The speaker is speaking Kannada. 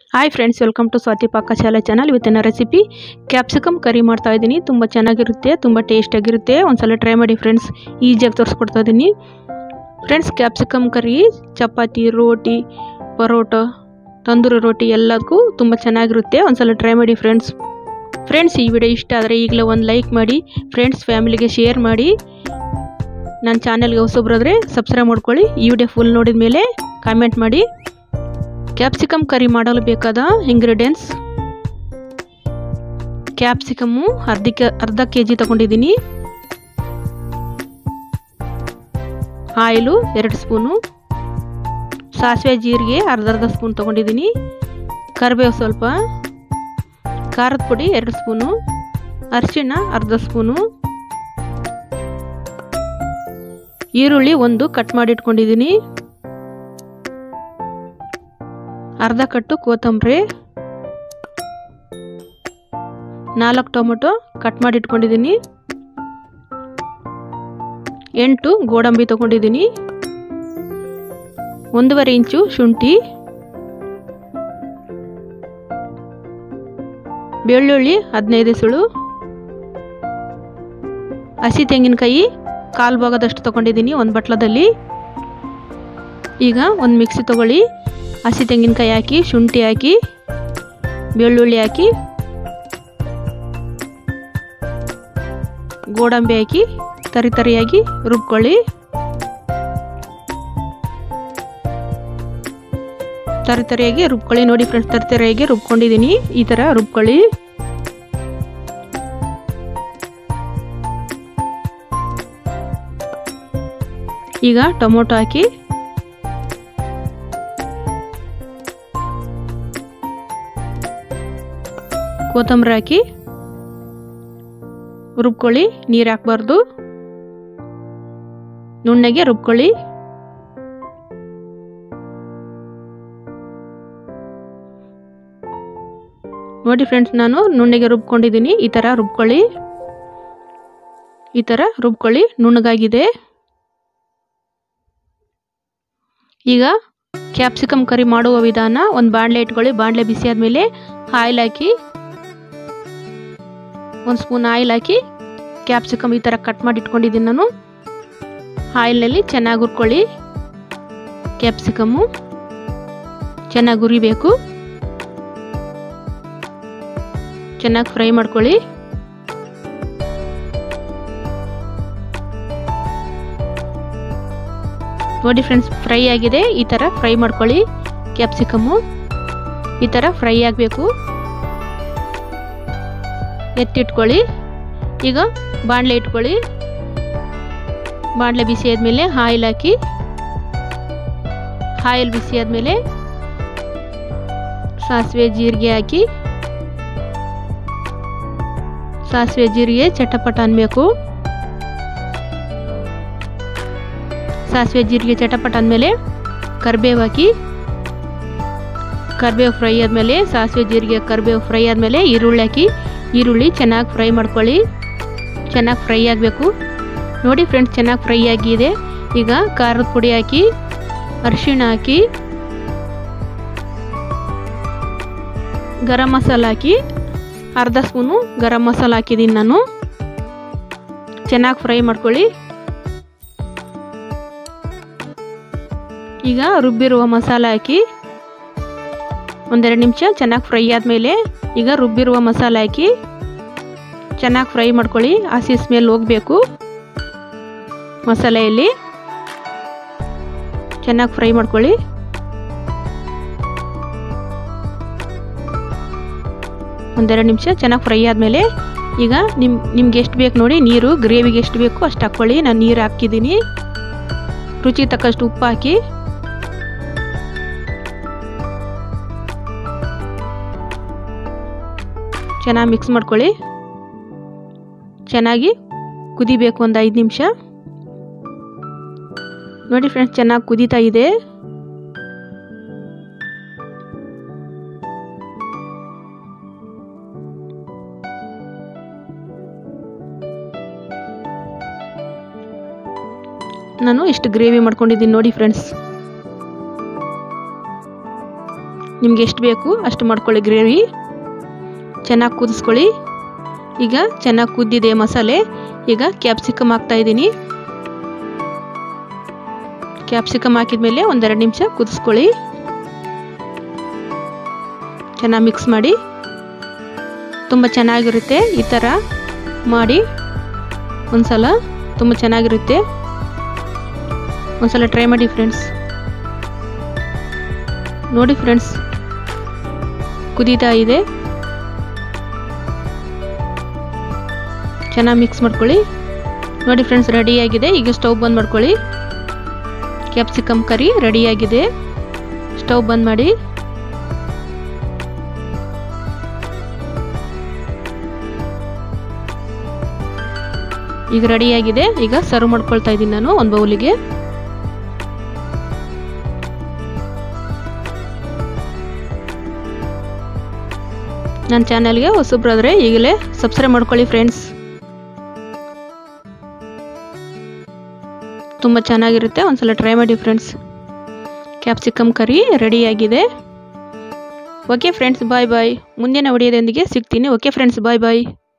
hi friends welcome to Swathi ಪಾಕಶಾಲೆ ಚಾನಲ್ ಇವತ್ತಿನ ರೆಸಿಪಿ ಕ್ಯಾಪ್ಸಿಕಮ್ ಕರಿ ಮಾಡ್ತಾ ಇದ್ದೀನಿ ತುಂಬ ಚೆನ್ನಾಗಿರುತ್ತೆ ತುಂಬ ಟೇಸ್ಟಾಗಿರುತ್ತೆ ಒಂದ್ಸಲ ಟ್ರೈ ಮಾಡಿ ಫ್ರೆಂಡ್ಸ್ ಈಸಿಯಾಗಿ ತೋರಿಸ್ಕೊಡ್ತಾ ಇದ್ದೀನಿ friends capsicum curry chapati roti paratha tandoori roti ಎಲ್ಲದಕ್ಕೂ ತುಂಬ ಚೆನ್ನಾಗಿರುತ್ತೆ ಒಂದ್ಸಲ ಟ್ರೈ ಮಾಡಿ ಫ್ರೆಂಡ್ಸ್ ಫ್ರೆಂಡ್ಸ್ ಈ ವಿಡಿಯೋ ಇಷ್ಟ ಆದರೆ ಈಗಲೇ ಒಂದು ಲೈಕ್ ಮಾಡಿ ಫ್ರೆಂಡ್ಸ್ ಫ್ಯಾಮಿಲಿಗೆ ಶೇರ್ ಮಾಡಿ ನನ್ನ ಚಾನಲ್ಗೆ ಹೊಸಬ್ರಾದರೆ ಸಬ್ಸ್ಕ್ರೈಬ್ ಮಾಡ್ಕೊಳ್ಳಿ ಈ ವಿಡಿಯೋ ಫುಲ್ ನೋಡಿದ ಮೇಲೆ ಕಾಮೆಂಟ್ ಮಾಡಿ ಕ್ಯಾಪ್ಸಿಕಮ್ ಕರಿ ಮಾಡಲು ಬೇಕಾದ ಇಂಗ್ರೀಡಿಯೆಂಟ್ಸ್ ಕ್ಯಾಪ್ಸಿಕಮ್ಮು ಅರ್ಧಕ್ಕೆ ಅರ್ಧ ಕೆ ಜಿ ತಗೊಂಡಿದ್ದೀನಿ ಆಯಿಲು ಎರಡು ಸ್ಪೂನು ಸಾಸಿವೆ ಜೀರಿಗೆ ಅರ್ಧ ಅರ್ಧ ಸ್ಪೂನ್ ತೊಗೊಂಡಿದ್ದೀನಿ ಕರಿಬೇವು ಸ್ವಲ್ಪ ಖಾರದ ಪುಡಿ ಎರಡು ಸ್ಪೂನು ಅರಿಶಿಣ ಅರ್ಧ ಸ್ಪೂನು ಈರುಳ್ಳಿ ಒಂದು ಕಟ್ ಮಾಡಿ ಇಟ್ಕೊಂಡಿದ್ದೀನಿ ಅರ್ಧ ಕಟ್ಟು ಕೊತ್ತಂಬರಿ ನಾಲ್ಕು ಟೊಮೊಟೊ ಕಟ್ ಮಾಡಿ ಇಟ್ಕೊಂಡಿದ್ದೀನಿ ಎಂಟು ಗೋಡಂಬಿ ತಗೊಂಡಿದ್ದೀನಿ ಒಂದೂವರೆ ಇಂಚು ಶುಂಠಿ ಬೆಳ್ಳುಳ್ಳಿ ಹದಿನೈದು ಸುಳು ಹಸಿ ತೆಂಗಿನಕಾಯಿ ಕಾಲು ಭಾಗದಷ್ಟು ತಗೊಂಡಿದ್ದೀನಿ ಒಂದು ಬಟ್ಲದಲ್ಲಿ ಈಗ ಒಂದು ಮಿಕ್ಸಿ ತಗೊಳ್ಳಿ ಹಸಿ ತೆಂಗಿನಕಾಯಿ ಹಾಕಿ ಶುಂಠಿ ಹಾಕಿ ಬೆಳ್ಳುಳ್ಳಿ ಹಾಕಿ ಗೋಡಂಬಿ ಹಾಕಿ ತರಿ ತರಿಯಾಗಿ ರುಬ್ಕೊಳ್ಳಿ ತರಿ ತರಿಯಾಗಿ ರುಬ್ಕೊಳ್ಳಿ ನೋಡಿ ಫ್ರೆಂಡ್ಸ್ ತರಿ ತರಿಯಾಗಿ ರುಬ್ಕೊಂಡಿದ್ದೀನಿ ಈ ಥರ ರುಬ್ಕೊಳ್ಳಿ ಈಗ ಟೊಮೊಟೊ ಹಾಕಿ ಕೊತ್ತಂಬರಿ ಹಾಕಿ ರುಬ್ಕೊಳ್ಳಿ ನೀರು ಹಾಕ್ಬಾರ್ದು ನುಣ್ಣಗೆ ರುಬ್ಕೊಳ್ಳಿ ನೋಡಿ ಫ್ರೆಂಡ್ಸ್ ನಾನು ನುಣ್ಣಗೆ ರುಬ್ಕೊಂಡಿದ್ದೀನಿ ಈ ಥರ ರುಬ್ಕೊಳ್ಳಿ ಈ ಥರ ರುಬ್ಕೊಳ್ಳಿ ನುಣ್ಣಗಾಗಿದೆ ಈಗ ಕ್ಯಾಪ್ಸಿಕಮ್ ಕರಿ ಮಾಡುವ ವಿಧಾನ ಒಂದು ಬಾಣಲೆ ಇಟ್ಕೊಳ್ಳಿ ಬಾಣಲೆ ಬಿಸಿ ಆದಮೇಲೆ ಆಯಿಲ್ ಹಾಕಿ ಒಂದು ಸ್ಪೂನ್ ಆಯಿಲ್ ಹಾಕಿ ಕ್ಯಾಪ್ಸಿಕಮ್ ಈ ಥರ ಕಟ್ ಮಾಡಿ ಇಟ್ಕೊಂಡಿದ್ದೀನಿ ನಾನು ಆಯಿಲ್ನಲ್ಲಿ ಚೆನ್ನಾಗಿ ಹುರ್ಕೊಳ್ಳಿ ಕ್ಯಾಪ್ಸಿಕಮ್ಮು ಚೆನ್ನಾಗಿ ಹುರಿಬೇಕು ಚೆನ್ನಾಗಿ ಫ್ರೈ ಮಾಡ್ಕೊಳ್ಳಿ ನೋಡಿ ಫ್ರೆಂಡ್ಸ್ ಫ್ರೈ ಆಗಿದೆ ಈ ಥರ ಫ್ರೈ ಮಾಡ್ಕೊಳ್ಳಿ ಕ್ಯಾಪ್ಸಿಕಮ್ಮು ಈ ಥರ ಫ್ರೈ ಆಗಬೇಕು ಎತ್ತಿಟ್ಕೊಳ್ಳಿ ಈಗ ಬಾಣಲೆ ಇಟ್ಕೊಳ್ಳಿ ಬಾಣಲೆ ಬಿಸಿ ಆದಮೇಲೆ ಆಯಿಲ್ ಹಾಕಿ ಆಯಿಲ್ ಬಿಸಿ ಆದಮೇಲೆ ಸಾಸಿವೆ ಜೀರಿಗೆ ಹಾಕಿ ಸಾಸಿವೆ ಜೀರಿಗೆ ಚಟಪಟ ಅನ್ಬೇಕು ಸಾಸಿವೆ ಜೀರಿಗೆ ಚಟಪಟ ಅಂದಮೇಲೆ ಕರಿಬೇವು ಹಾಕಿ ಕರಿಬೇವು ಫ್ರೈ ಆದಮೇಲೆ ಸಾಸಿವೆ ಜೀರಿಗೆ ಕರಿಬೇವು ಫ್ರೈ ಆದಮೇಲೆ ಈರುಳ್ಳಿ ಹಾಕಿ ಈರುಳ್ಳಿ ಚೆನ್ನಾಗಿ ಫ್ರೈ ಮಾಡ್ಕೊಳ್ಳಿ ಚೆನ್ನಾಗಿ ಫ್ರೈ ಆಗಬೇಕು ನೋಡಿ ಫ್ರೆಂಡ್ಸ್ ಚೆನ್ನಾಗಿ ಫ್ರೈ ಆಗಿದೆ ಈಗ ಖಾರದ ಪುಡಿ ಹಾಕಿ ಅರಿಶಿಣ ಹಾಕಿ ಗರಂ ಮಸಾಲ ಹಾಕಿ ಅರ್ಧ ಸ್ಪೂನು ಗರಂ ಮಸಾಲ ಹಾಕಿದ್ದೀನಿ ನಾನು ಚೆನ್ನಾಗಿ ಫ್ರೈ ಮಾಡ್ಕೊಳ್ಳಿ ಈಗ ರುಬ್ಬಿರುವ ಮಸಾಲ ಹಾಕಿ ಒಂದೆರಡು ನಿಮಿಷ ಚೆನ್ನಾಗಿ ಫ್ರೈ ಆದಮೇಲೆ ಈಗ ರುಬ್ಬಿರುವ ಮಸಾಲ ಹಾಕಿ ಚೆನ್ನಾಗಿ ಫ್ರೈ ಮಾಡ್ಕೊಳ್ಳಿ ಹಸಿ ಸ್ಮೆಲ್ ಹೋಗಬೇಕು ಮಸಾಲೆಯಲ್ಲಿ ಚೆನ್ನಾಗಿ ಫ್ರೈ ಮಾಡ್ಕೊಳ್ಳಿ ಒಂದೆರಡು ನಿಮಿಷ ಚೆನ್ನಾಗಿ ಫ್ರೈ ಆದಮೇಲೆ ಈಗ ನಿಮ್ಮ ನಿಮ್ಗೆ ಎಷ್ಟು ಬೇಕು ನೋಡಿ ನೀರು ಗ್ರೇವಿಗೆ ಎಷ್ಟು ಬೇಕು ಅಷ್ಟು ಹಾಕ್ಕೊಳ್ಳಿ ನಾನು ನೀರು ಹಾಕಿದ್ದೀನಿ ರುಚಿ ತಕ್ಕಷ್ಟು ಉಪ್ಪು ಹಾಕಿ ಚೆನ್ನಾಗಿ ಮಿಕ್ಸ್ ಮಾಡ್ಕೊಳ್ಳಿ ಚೆನ್ನಾಗಿ ಕುದಿಬೇಕು ಒಂದು ಐದು ನಿಮಿಷ ನೋಡಿ ಫ್ರೆಂಡ್ಸ್ ಚೆನ್ನಾಗಿ ಕುದೀತಾ ಇದೆ ನಾನು ಇಷ್ಟು ಗ್ರೇವಿ ಮಾಡ್ಕೊಂಡಿದ್ದೀನಿ ನೋಡಿ ಫ್ರೆಂಡ್ಸ್ ನಿಮ್ಗೆ ಎಷ್ಟು ಬೇಕು ಅಷ್ಟು ಮಾಡ್ಕೊಳ್ಳಿ ಗ್ರೇವಿ ಚೆನ್ನಾಗಿ ಕುದಿಸ್ಕೊಳ್ಳಿ ಈಗ ಚೆನ್ನಾಗಿ ಕುದ್ದಿದೆ ಮಸಾಲೆ ಈಗ ಕ್ಯಾಪ್ಸಿಕಮ್ ಹಾಕ್ತಾ ಇದ್ದೀನಿ ಕ್ಯಾಪ್ಸಿಕಮ್ ಹಾಕಿದ್ಮೇಲೆ ಒಂದೆರಡು ನಿಮಿಷ ಕುದಿಸ್ಕೊಳ್ಳಿ ಚೆನ್ನಾಗಿ ಮಿಕ್ಸ್ ಮಾಡಿ ತುಂಬ ಚೆನ್ನಾಗಿರುತ್ತೆ ಈ ಥರ ಮಾಡಿ ಒಂದ್ಸಲ ತುಂಬ ಚೆನ್ನಾಗಿರುತ್ತೆ ಒಂದ್ಸಲ ಟ್ರೈ ಮಾಡಿ ಫ್ರೆಂಡ್ಸ್ ನೋಡಿ ಫ್ರೆಂಡ್ಸ್ ಕುದೀತಾ ಇದೆ ಚೆನ್ನಾಗಿ ಮಿಕ್ಸ್ ಮಾಡ್ಕೊಳ್ಳಿ ನೋಡಿ ಫ್ರೆಂಡ್ಸ್ ರೆಡಿಯಾಗಿದೆ ಈಗ ಸ್ಟವ್ ಬಂದ್ ಮಾಡ್ಕೊಳ್ಳಿ ಕ್ಯಾಪ್ಸಿಕಮ್ ಕರಿ ರೆಡಿಯಾಗಿದೆ ಸ್ಟವ್ ಬಂದ್ ಮಾಡಿ ಈಗ ರೆಡಿಯಾಗಿದೆ ಈಗ ಸರ್ವ್ ಮಾಡ್ಕೊಳ್ತಾ ಇದ್ದೀನಿ ನಾನು ಒಂದು ಬೌಲಿಗೆ ನನ್ನ ಚಾನಲ್ಗೆ ಹೊಸಬ್ರಾದರೆ ಈಗಲೇ ಸಬ್ಸ್ಕ್ರೈಬ್ ಮಾಡ್ಕೊಳ್ಳಿ ಫ್ರೆಂಡ್ಸ್ ತುಂಬ ಚೆನ್ನಾಗಿರುತ್ತೆ ಒಂದ್ಸಲ ಟ್ರೈ ಮಾಡಿ ಫ್ರೆಂಡ್ಸ್ ಕ್ಯಾಪ್ಸಿಕಮ್ ಕರಿ ರೆಡಿಯಾಗಿದೆ ಓಕೆ ಫ್ರೆಂಡ್ಸ್ ಬಾಯ್ ಬಾಯ್ ಮುಂದಿನ ವಿಡಿಯೋದೊಂದಿಗೆ ಸಿಗ್ತೀನಿ ಓಕೆ ಫ್ರೆಂಡ್ಸ್ ಬಾಯ್ ಬಾಯ್